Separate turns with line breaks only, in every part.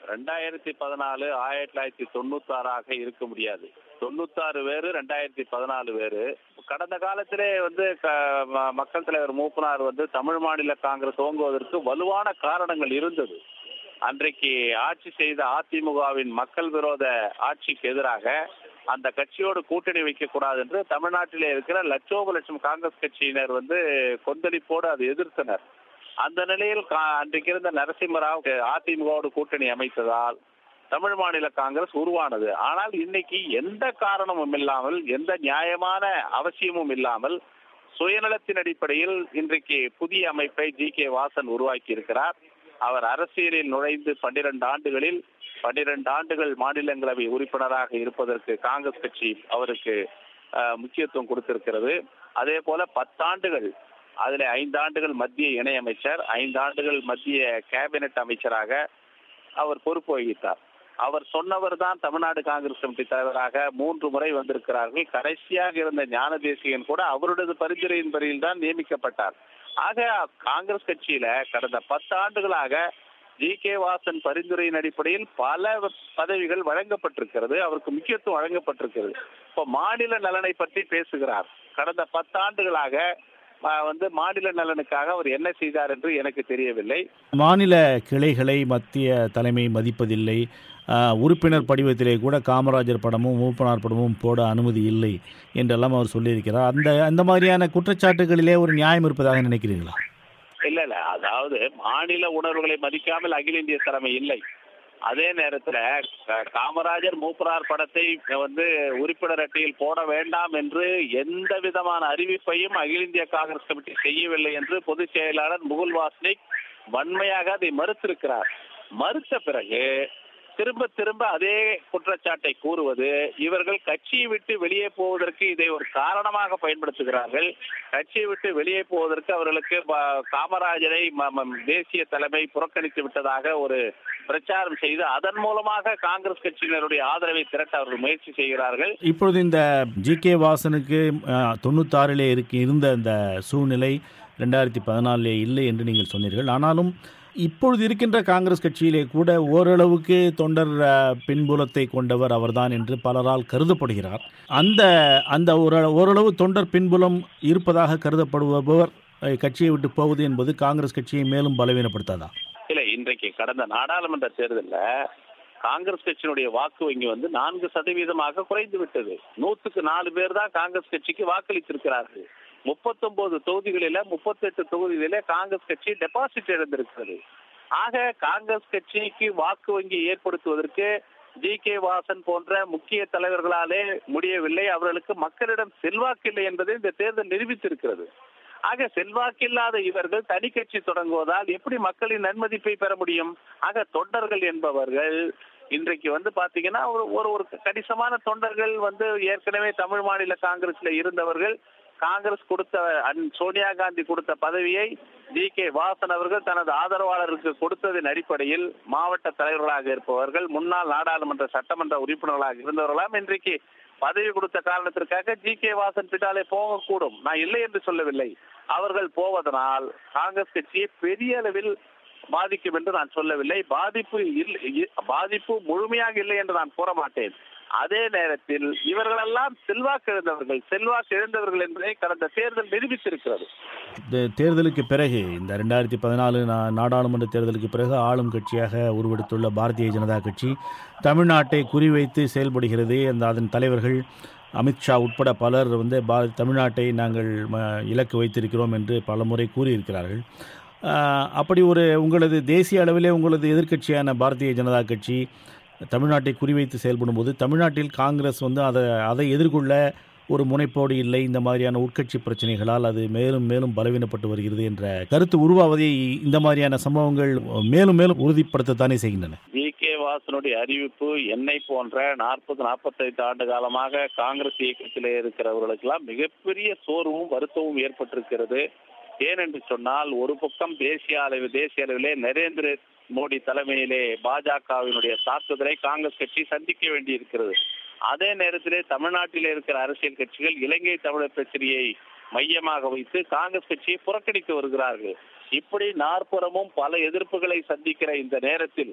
ரெண்டாயிரத்தி பதினாலு ஆயிரத்தி தொள்ளாயிரத்தி தொண்ணூத்தாறாக இருக்க முடியாது தொண்ணூத்தாறு வேறு ரெண்டாயிரத்தி பதினாலு வேறு கடந்த காலத்திலே வந்து க- ம- மக்கள் தலைவர் மூப்பனார் வந்து தமிழ் மாநில காங்கிரஸ் துவங்குவதற்கு வலுவான காரணங்கள் இருந்தது அன்றைக்கு ஆட்சி செய்த அதிமுகவின் மக்கள் விரோத ஆட்சிக்கு எதிராக அந்த கட்சியோடு கூட்டணி வைக்கக்கூடாது என்று தமிழ்நாட்டிலே இருக்கிற லட்சோப லட்சம் காங்கிரஸ் கட்சியினர் வந்து கொந்தளிப்போடு அதை எதிர்த்தனர் அந்த நிலையில் கா- அன்றைக்கு இருந்த நரசிம்மராவ் அதிமுகவோடு கூட்டணி அமைத்ததால் தமிழ் மாநில காங்கிரஸ் உருவானது ஆனால் இன்னைக்கு எந்த காரணமும் இல்லாமல் எந்த நியாயமான அவசியமும் இல்லாமல் சுயநலத்தின் அடிப்படையில் இன்றைக்கு புதிய அமைப்பை ஜி கே வாசன் உருவாக்கி இருக்கிறார் அவர் அரசியலில் நுழைந்து பன்னிரண்டு ஆண்டுகளில் பன்னிரண்டு ஆண்டுகள் மாநிலங்களவை உறுப்பினராக இருப்பதற்கு காங்கிரஸ் கட்சி அவருக்கு அஹ், முக்கியத்துவம் கொடுத்திருக்கிறது அதே போல பத்தாண்டுகள் அதுல ஐந்தாண்டுகள் மத்திய இணையமைச்சர் ஐந்தாண்டுகள் மத்திய கேபினெட் அமைச்சராக அவர் பொறுப்பு வகித்தார் அவர் சொன்னவர் தான் தமிழ்நாடு காங்கிரஸ் கமிட்டி தலைவராக மூன்று முறை வந்திருக்கிறார்கள் கடைசியாக இருந்த ஞான தேசிகன் கூட அவருடைய பரிந்துரையின் பேரில் தான் நியமிக்கப்பட்டார் ஆக காங்கிரஸ் கட்சியில கடந்த பத்து ஆண்டுகளாக ஜி கே வாசன் பரிந்துரையின் அடிப்படையில் பல பதவிகள் வழங்கப்பட்டிருக்கிறது அவருக்கு முக்கியத்துவம் வழங்கப்பட்டிருக்கிறது இப்போ மாநில நலனை பற்றி பேசுகிறார் கடந்த பத்தாண்டுகளாக ஆஹ், வந்து மாநில நலனுக்காக அவர் என்ன செய்தார் என்று எனக்கு தெரியவில்லை
மாநில கிளைகளை மத்திய தலைமை மதிப்பதில்லை ஆஹ், உறுப்பினர் படிவத்திலே கூட காமராஜர் படமும் மூப்பனார் படமும் போட அனுமதி இல்லை என்றெல்லாம் அவர் சொல்லியிருக்கிறார் அந்த அந்த மாதிரியான குற்றச்சாட்டுகளிலே ஒரு நியாயம் இருப்பதாக நினைக்கிறீர்களா
இல்ல இல்ல அதாவது மாநில உணர்வுகளை மதிக்காமல் அகில இந்திய தலைமை இல்லை அதே நேரத்துல க- காமராஜர் மூப்பனார் படத்தை வந்து உறுப்பினர் அட்டையில் போட வேண்டாம் என்று எந்த விதமான அறிவிப்பையும் அகில இந்திய காங்கிரஸ் கமிட்டி செய்யவில்லை என்று பொதுச் செயலாளர் முகுல் வாஸ்னிக் வன்மையாக அதை மறுத்திருக்கிறார் மறுத்த பிறகு திரும்ப திரும்ப அதே குற்றச்சாட்டை கூறுவது இவர்கள் கட்சியை விட்டு வெளியே போவதற்கு இதை ஒரு காரணமாக பயன்படுத்துகிறார்கள் கட்சியை விட்டு வெளியே போவதற்கு அவர்களுக்கு ப- காமராஜரை ம- ம- தேசிய தலைமை புறக்கணித்து விட்டதாக ஒரு பிரச்சாரம் செய்து அதன் மூலமாக காங்கிரஸ் கட்சியினருடைய ஆதரவை திரட்ட அவர்கள் முயற்சி செய்கிறார்கள்
இப்பொழுது இந்த ஜி கே வாசனுக்கு ஆஹ், தொண்ணூத்தாறிலே இருக்கு இருந்த அந்த சூழ்நிலை ரெண்டாயிரத்தி பதினாலிலே இல்லை என்று நீங்கள் சொன்னீர்கள் ஆனாலும் இப்பொழுது இருக்கின்ற காங்கிரஸ் கட்சியிலே கூட ஓரளவுக்கு தொண்டர் ஆஹ், பின்புலத்தை கொண்டவர் அவர்தான் என்று பலரால் கருதப்படுகிறார் அந்த அந்த ஒரு ஓரளவு தொண்டர் பின்புலம் இருப்பதாக கருதப்படுபவர் அஹ், கட்சியை விட்டு போவது என்பது காங்கிரஸ் கட்சியை மேலும் பலவீனப்படுத்தாதா
இல்ல இன்றைக்கு கடந்த நாடாளுமன்ற தேர்தல்ல காங்கிரஸ் கட்சியினுடைய வாக்கு வங்கி வந்து நான்கு சதவீதமாக குறைந்து விட்டது நூத்துக்கு நாலு பேர் தான் காங்கிரஸ் கட்சிக்கு வாக்களித்திருக்கிறார்கள் முப்பத்தொன்பது தொகுதிகளில முப்பத்தெட்டு தொகுதிகளில காங்கிரஸ் கட்சி டெபாசிட் இழந்திருக்கிறது ஆக காங்கிரஸ் கட்சிக்கு வாக்கு வங்கி ஏற்படுத்துவதற்கு ஜி கே வாசன் போன்ற முக்கிய தலைவர்களாலே முடியவில்லை அவர்களுக்கு மக்களிடம் செல்வாக்கு இல்லை என்பதை இந்த தேர்தல் நிரூபித்திருக்கிறது ஆக செல்வாக்கில்லாத இவர்கள் தனி கட்சி தொடங்குவதால் எப்படி மக்களின் நன்மதிப்பை பெற முடியும் ஆக தொண்டர்கள் என்பவர்கள் இன்றைக்கு வந்து பாத்தீங்கன்னா ஒரு ஒரு ஒரு கணிசமான தொண்டர்கள் வந்து ஏற்கனவே தமிழ் மாநில காங்கிரஸ்ல இருந்தவர்கள் காங்கிரஸ் கொடுத்த அன்- சோனியா காந்தி கொடுத்த பதவியை ஜி கே வாசன் அவர்கள் தனது ஆதரவாளருக்கு கொடுத்ததின் அடிப்படையில் மாவட்ட தலைவர்களாக இருப்பவர்கள் முன்னாள் நாடாளுமன்ற சட்டமன்ற உறுப்பினர்களாக இருந்தவர்களாம் இன்றைக்கு பதவி கொடுத்த காரணத்திற்காக ஜி கே வாசன் பின்னாலே போகக்கூடும் நான் இல்லை என்று சொல்லவில்லை அவர்கள் போவதனால் காங்கிரஸ் கட்சியை பெரிய அளவில் பாதிக்கும் என்று நான் சொல்லவில்லை பாதிப்பு இல்லை இ- பாதிப்பு முழுமையாக இல்லை என்று நான் கூற மாட்டேன் அதே நேரத்தில் இவர்களெல்லாம் செல்வாக்கு இழந்தவர்கள் செல்வாக்கு இழந்தவர்கள் என்பதை கடந்த தேர்தல் நிரூபித்திருக்கிறது
இந்த தேர்தலுக்கு பிறகு இந்த ரெண்டாயிரத்தி பதினாலு நாடாளுமன்ற தேர்தலுக்கு பிறகு ஆளும் கட்சியாக உருவெடுத்துள்ள பாரதிய ஜனதா கட்சி தமிழ்நாட்டை குறிவைத்து செயல்படுகிறது அந்த அதன் தலைவர்கள் அமித்ஷா உட்பட பலர் வந்து பா தமிழ்நாட்டை நாங்கள் ம, இலக்கு வைத்திருக்கிறோம் என்று பலமுறை கூறியிருக்கிறார்கள் ஆஹ், அப்படி ஒரு உங்களது தேசிய அளவிலே உங்களது எதிர்க்கட்சியான பாரதிய ஜனதா கட்சி தமிழ்நாட்டை குறிவைத்து செயல்படும் போது தமிழ்நாட்டில் காங்கிரஸ் வந்து அதை அதை எதிர்கொள்ள ஒரு முனைப்போடு இல்லை இந்த மாதிரியான உட்கட்சி பிரச்சனைகளால் அது மேலும் மேலும் பலவீனப்பட்டு வருகிறது என்ற கருத்து உருவாவதை இந்த மாதிரியான சம்பவங்கள் மேலும் மேலும் உறுதிப்படுத்தத்தானே செய்கின்றன
ஜி கே வாசனுடைய அறிவிப்பு என்னை போன்ற நாற்பது நாற்பத்தைந்து ஆண்டு காலமாக காங்கிரஸ் இயக்கத்திலே இருக்கிறவர்களுக்கெல்லாம் மிகப்பெரிய சோர்வும் வருத்தமும் ஏற்பட்டிருக்கிறது ஏனென்று சொன்னால் ஒரு பக்கம் தேசிய அளவில் தேசிய அளவிலே நரேந்திர மோடி தலைமையிலே பாஜகவினுடைய தாக்குதலை காங்கிரஸ் கட்சி சந்திக்க வேண்டியிருக்கிறது அதே நேரத்திலே தமிழ்நாட்டிலே இருக்கிற அரசியல் கட்சிகள் இலங்கை தமிழர் பிரச்சனையை மையமாக வைத்து காங்கிரஸ் கட்சியை புறக்கணித்து வருகிறார்கள் இப்படி நாற்புறமும் பல எதிர்ப்புகளை சந்திக்கிற இந்த நேரத்தில்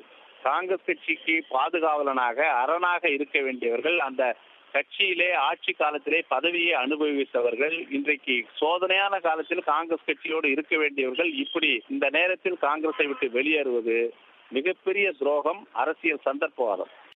காங்கிரஸ் கட்சிக்கு பாதுகாவலனாக அரணாக இருக்க வேண்டியவர்கள் அந்த கட்சியிலே ஆட்சி காலத்திலே பதவியை அனுபவித்தவர்கள் இன்றைக்கு சோதனையான காலத்தில் காங்கிரஸ் கட்சியோடு இருக்க வேண்டியவர்கள் இப்படி இந்த நேரத்தில் காங்கிரஸை விட்டு வெளியேறுவது மிகப்பெரிய துரோகம் அரசியல் சந்தர்ப்பவாதம்